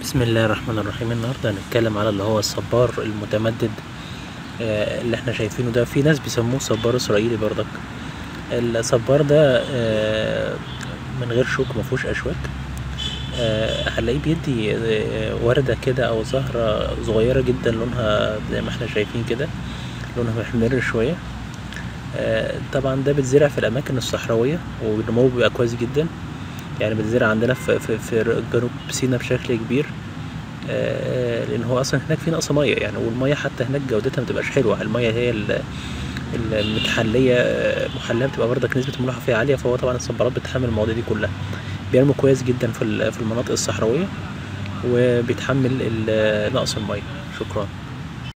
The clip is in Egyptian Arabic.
بسم الله الرحمن الرحيم النهارده هنتكلم على اللي هو الصبار المتمدد آه، اللي احنا شايفينه ده في ناس بيسموه صبار اسرائيلي برضك الصبار ده آه، من غير شوك مفهوش اشواك آه، هنلاقيه بيدي آه، وردة كده او زهرة صغيرة جدا لونها زي ما احنا شايفين كده لونها محمر شوية آه، طبعا ده بيتزرع في الاماكن الصحراوية ونموه بيبقى كويس جدا يعني بتزرع عندنا في, في, في جنوب سيناء بشكل كبير آه، لان هو اصلا هناك في نقص ميه يعني والميه حتى هناك جودتها ما بتبقاش حلوه الميه هي ال- المتحليه آه، محليه بتبقى برضك نسبه الملوحه فيها عاليه فهو طبعا الصبارات بتحمل المواضيع دي كلها بينمو كويس جدا في ال- في المناطق الصحراويه وبيتحمل ال- نقص الميه شكرا